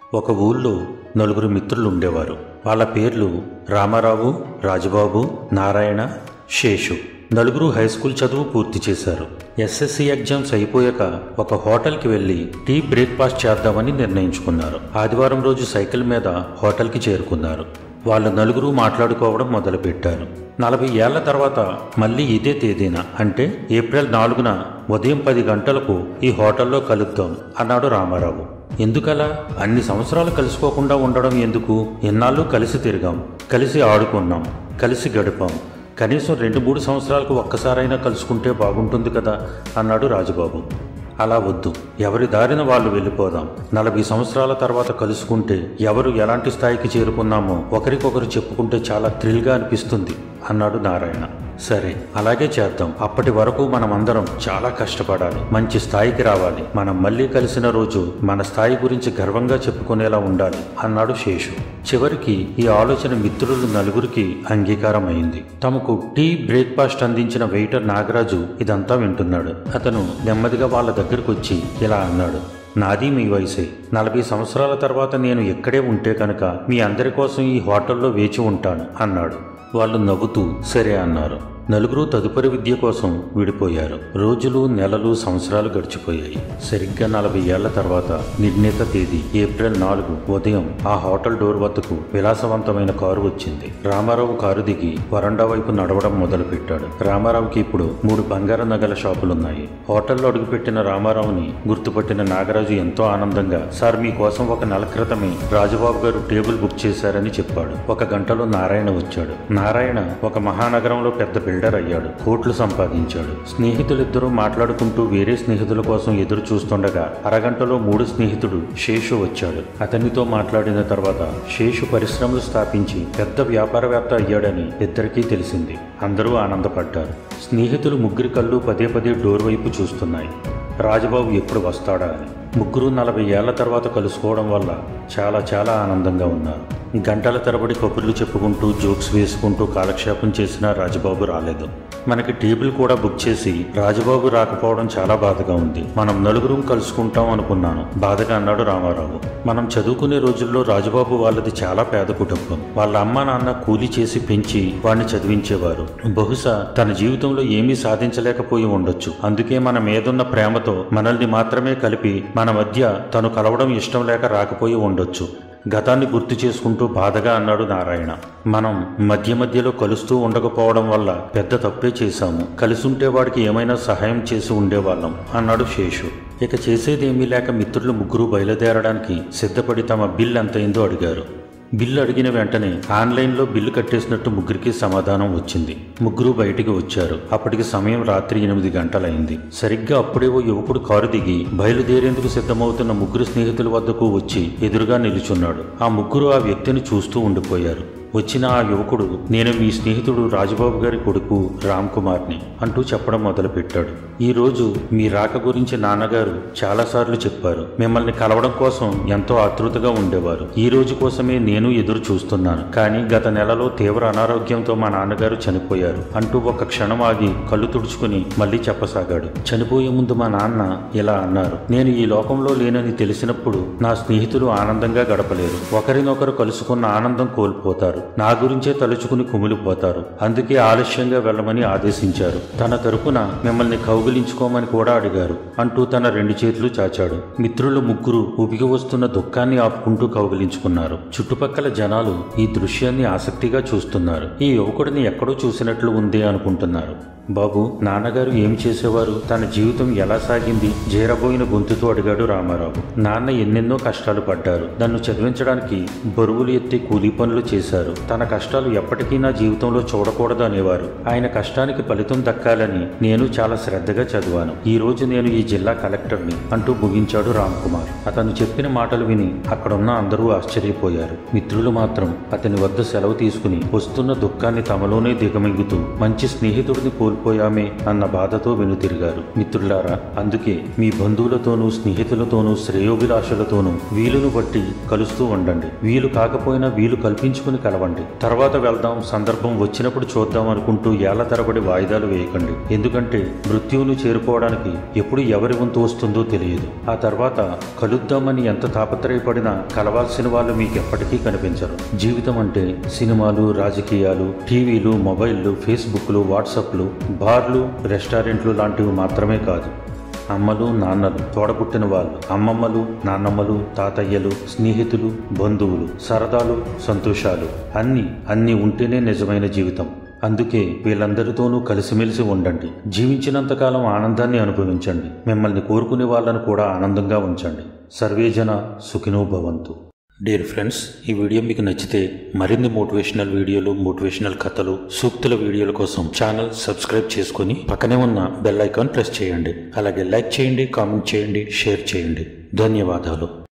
ఒక ఊళ్ళో నలుగురు మిత్రులు ఉండేవారు వాళ్ళ పేర్లు రామారావు రాజుబాబు నారాయణ శేషు నలుగురు హై స్కూల్ చదువు పూర్తి చేశారు ఎస్ఎస్సి ఎగ్జామ్స్ అయిపోయాక ఒక హోటల్కి వెళ్ళి టీ బ్రేక్ఫాస్ట్ చేద్దామని నిర్ణయించుకున్నారు ఆదివారం రోజు సైకిల్ మీద హోటల్కి చేరుకున్నారు వాళ్ళు నలుగురు మాట్లాడుకోవడం మొదలుపెట్టారు నలభై ఏళ్ల తర్వాత మళ్ళీ ఇదే తేదీన అంటే ఏప్రిల్ నాలుగున ఉదయం పది గంటలకు ఈ హోటల్లో కలుద్దాం అన్నాడు రామారావు ఎందుకలా అన్ని సంవత్సరాలు కలుసుకోకుండా ఉండడం ఎందుకు ఎన్నాళ్ళు కలిసి తిరిగాం కలిసి ఆడుకున్నాం కలిసి గడిపాం కనీసం రెండు మూడు సంవత్సరాలకు ఒక్కసారైనా కలుసుకుంటే బాగుంటుంది కదా అన్నాడు రాజుబాబు అలా వద్దు ఎవరి దారిన వాళ్ళు వెళ్ళిపోదాం నలభై సంవత్సరాల తర్వాత కలుసుకుంటే ఎవరు ఎలాంటి స్థాయికి చేరుకున్నామో ఒకరికొకరు చెప్పుకుంటే చాలా థ్రిల్గా అనిపిస్తుంది అన్నాడు నారాయణ సరే అలాగే చేద్దాం అప్పటి వరకు మనమందరం చాలా కష్టపడాలి మంచి స్థాయికి రావాలి మనం మళ్ళీ కలిసిన రోజు మన స్థాయి గురించి గర్వంగా చెప్పుకునేలా ఉండాలి అన్నాడు శేషు చివరికి ఈ ఆలోచన మిత్రులు నలుగురికి అంగీకారం అయింది తమకు టీ బ్రేక్ఫాస్ట్ అందించిన వెయిటర్ నాగరాజు ఇదంతా వింటున్నాడు అతను నెమ్మదిగా వాళ్ళ దగ్గరకు వచ్చి ఇలా అన్నాడు నాది మీ వయసే నలభై సంవత్సరాల తర్వాత నేను ఇక్కడే ఉంటే కనుక మీ అందరి కోసం ఈ హోటల్లో వేచి ఉంటాను అన్నాడు వాళ్ళు నవ్వుతూ సరే అన్నారు నలుగురు తదుపరి విద్య కోసం విడిపోయారు రోజులు నెలలు సంవత్సరాలు గడిచిపోయాయి సరిగ్గా నలభై ఏళ్ల తర్వాత నిర్ణీత తేదీ ఏప్రిల్ నాలుగు ఉదయం ఆ హోటల్ డోర్ వద్దకు విలాసవంతమైన కారు వచ్చింది రామారావు కారు దిగి వరండా వైపు నడవడం మొదలుపెట్టాడు రామారావుకి ఇప్పుడు మూడు బంగారు నగల షాపులున్నాయి హోటల్లో అడుగుపెట్టిన రామారావుని గుర్తుపట్టిన నాగరాజు ఎంతో ఆనందంగా సార్ మీకోసం ఒక నెల క్రితమే రాజుబాబు గారు టేబుల్ బుక్ చేశారని చెప్పాడు ఒక గంటలో నారాయణ వచ్చాడు నారాయణ ఒక మహానగరంలో పెద్ద బిల్డర్ అయ్యాడు కోట్లు సంపాదించాడు స్నేహితులిద్దరూ మాట్లాడుకుంటూ వేరే స్నేహితుల కోసం ఎదురు చూస్తుండగా అరగంటలో మూడు స్నేహితుడు శేషు వచ్చాడు అతనితో మాట్లాడిన తర్వాత శేషు పరిశ్రమలు స్థాపించి పెద్ద వ్యాపారవేత్త అయ్యాడని ఇద్దరికీ తెలిసింది అందరూ ఆనందపడ్డారు స్నేహితులు ముగ్గురి కళ్ళు పదే పదే డోర్ వైపు చూస్తున్నాయి రాజబాబు ఎప్పుడు వస్తాడా అని ముగ్గురు నలభై ఏళ్ల తర్వాత కలుసుకోవడం వల్ల చాలా చాలా ఆనందంగా ఉన్నారు గంటల తరబడి కబుర్లు చెప్పుకుంటూ జోక్స్ వేసుకుంటూ కాలక్షేపం చేసినా రాజబాబు రాలేదు మనకి టేబుల్ కూడా బుక్ చేసి రాజబాబు రాకపోవడం చాలా బాధగా ఉంది మనం నలుగురం కలుసుకుంటాం అనుకున్నాను బాధగా అన్నాడు రామారావు మనం చదువుకునే రోజుల్లో రాజబాబు వాళ్ళది చాలా పేద కుటుంబం వాళ్ళ అమ్మ నాన్న కూలి చేసి పెంచి వాడిని చదివించేవారు బహుశా తన జీవితంలో ఏమీ సాధించలేకపోయి ఉండొచ్చు అందుకే మన మీదున్న ప్రేమతో మనల్ని మాత్రమే కలిపి మన మధ్య తను కలవడం ఇష్టం లేక రాకపోయి ఉండొచ్చు గతాన్ని గుర్తు చేసుకుంటూ బాధగా అన్నాడు నారాయణ మనం మధ్య మధ్యలో కలుస్తూ ఉండకపోవడం వల్ల పెద్ద తప్పే చేశాము కలిసుంటే వాడికి ఏమైనా సహాయం చేసి ఉండేవాళ్ళం అన్నాడు శేషు ఇక చేసేదేమీ లేక మిత్రులు ముగ్గురు బయలుదేరడానికి సిద్ధపడి తమ బిల్ ఎంతైందో అడిగారు బిల్లు అడిగిన వెంటనే ఆన్లైన్లో బిల్లు కట్టేసినట్టు ముగ్గురికి సమాధానం వచ్చింది ముగ్గురు బయటికి వచ్చారు అప్పటికి సమయం రాత్రి ఎనిమిది గంటలైంది సరిగ్గా అప్పుడే ఓ యువకుడు కారు దిగి బయలుదేరేందుకు సిద్ధమవుతున్న ముగ్గురు స్నేహితుల వద్దకు వచ్చి ఎదురుగా నిలుచున్నాడు ఆ ముగ్గురు ఆ వ్యక్తిని చూస్తూ ఉండిపోయారు వచ్చిన ఆ యువకుడు నేను మీ స్నేహితుడు రాజబాబు గారి కొడుకు రామ్ కుమార్ని అంటూ చెప్పడం మొదలుపెట్టాడు ఈ రోజు మీ రాక గురించి నాన్నగారు చాలాసార్లు చెప్పారు మిమ్మల్ని కలవడం కోసం ఎంతో ఆతృతగా ఉండేవారు ఈ రోజు కోసమే నేను ఎదురు చూస్తున్నాను కానీ గత నెలలో తీవ్ర అనారోగ్యంతో మా నాన్నగారు చనిపోయారు అంటూ ఒక క్షణం ఆగి కళ్ళు తుడుచుకుని మళ్ళీ చెప్పసాగాడు చనిపోయే ముందు మా నాన్న ఇలా అన్నారు నేను ఈ లోకంలో లేనని తెలిసినప్పుడు నా స్నేహితులు ఆనందంగా గడపలేరు ఒకరినొకరు కలుసుకున్న ఆనందం కోల్పోతారు నా గురించే తలుచుకుని కుమిలిపోతారు అందుకే ఆలస్యంగా వెళ్ళమని ఆదేశించారు తన తరపున మిమ్మల్ని కౌగిలించుకోమని కూడా అడిగారు అంటూ తన రెండు చేతులు చాచాడు మిత్రులు ముగ్గురు ఉబికి వస్తున్న దుఃఖాన్ని ఆపుకుంటూ కౌగిలించుకున్నారు చుట్టుపక్కల జనాలు ఈ దృశ్యాన్ని ఆసక్తిగా చూస్తున్నారు ఈ యువకుడిని ఎక్కడో చూసినట్లు ఉంది అనుకుంటున్నారు బాబు నాన్నగారు ఏం చేసేవారు తన జీవితం ఎలా సాగింది జేరబోయిన గొంతుతో అడిగాడు రామారావు నాన్న ఎన్నెన్నో కష్టాలు పడ్డారు నన్ను చదివించడానికి బరువులు ఎత్తి కూలీ పనులు చేశారు తన కష్టాలు ఎప్పటికీ నా జీవితంలో చూడకూడదు అనేవారు ఆయన కష్టానికి ఫలితం దక్కాలని నేను చాలా శ్రద్ధగా చదివాను ఈ రోజు నేను ఈ జిల్లా కలెక్టర్ని అంటూ ముగించాడు రామ్ కుమార్ అతను చెప్పిన మాటలు విని అక్కడున్న అందరూ ఆశ్చర్యపోయారు మిత్రులు మాత్రం అతని వద్ద సెలవు తీసుకుని వస్తున్న దుఃఖాన్ని తమలోనే దిగమింగుతూ మంచి స్నేహితుడిని కోల్పోయి కోల్పోయామే అన్న బాధతో వెనుతిరిగారు మిత్రులారా అందుకే మీ బంధువులతోనూ స్నేహితులతోనూ శ్రేయోభిలాషులతోనూ వీలును బట్టి కలుస్తూ ఉండండి వీలు కాకపోయినా వీలు కల్పించుకుని కలవండి తర్వాత వెళ్దాం సందర్భం వచ్చినప్పుడు చూద్దాం అనుకుంటూ ఏళ్ల తరబడి వాయిదాలు వేయకండి ఎందుకంటే మృత్యువును చేరుకోవడానికి ఎప్పుడు ఎవరి వంతు వస్తుందో తెలియదు ఆ తర్వాత కలుద్దామని ఎంత తాపత్రయపడినా కలవాల్సిన వాళ్ళు మీకు ఎప్పటికీ కనిపించరు జీవితం అంటే సినిమాలు రాజకీయాలు టీవీలు మొబైల్లు ఫేస్బుక్లు వాట్సాప్లు బార్లు రెస్టారెంట్లు లాంటివి మాత్రమే కాదు అమ్మలు నాన్నలు తోడబుట్టిన వాళ్ళు అమ్మమ్మలు నాన్నమ్మలు తాతయ్యలు స్నేహితులు బంధువులు సరదాలు సంతోషాలు అన్నీ అన్నీ ఉంటేనే నిజమైన జీవితం అందుకే వీళ్ళందరితోనూ కలిసిమెలిసి ఉండండి జీవించినంతకాలం ఆనందాన్ని అనుభవించండి మిమ్మల్ని కోరుకునే వాళ్ళను కూడా ఆనందంగా ఉంచండి సర్వేజన సుఖినో భవంతు డియర్ ఫ్రెండ్స్ ఈ వీడియో మీకు నచ్చితే మరిన్ని మోటివేషనల్ వీడియోలు మోటివేషనల్ కథలు సూక్తుల వీడియోల కోసం ఛానల్ సబ్స్క్రైబ్ చేసుకొని పక్కనే ఉన్న బెల్ ఐకాన్ ప్రెస్ చేయండి అలాగే లైక్ చేయండి కామెంట్ చేయండి షేర్ చేయండి ధన్యవాదాలు